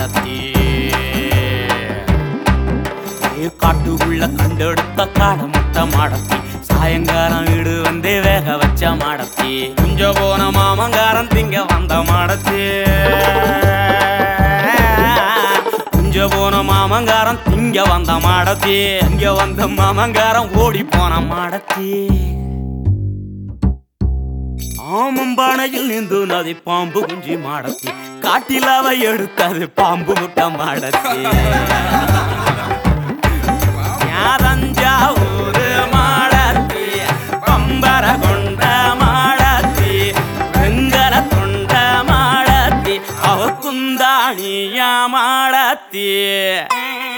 மாடத்தி ஏ காட்டுக்குள்ள கண்டெடுத்த காடை முட்டை மாடத்தி சாயங்காலம் வீடு வந்தே வேக வச்ச மாடத்தி குஞ்ச போன மாமங்காரன் திங்க வந்த மாடத்தி குஞ்ச போன மாமங்காரன் திங்க வந்த மாடத்தி இங்க வந்த மாமங்காரன் ஓடி போன மாடத்தி ஆமம்பானையில் நின்று நதி பாம்பு குஞ்சி மாடத்தி காட்டில் அவை எடுத்தது பாம்பு முட்டை மாடத்தி யாதஞ்சாவூரு மாடத்தி பம்பர கொண்ட மாடத்தி வெங்கல தொண்ட மாடத்தி அவ குந்தாணியா மாடத்தி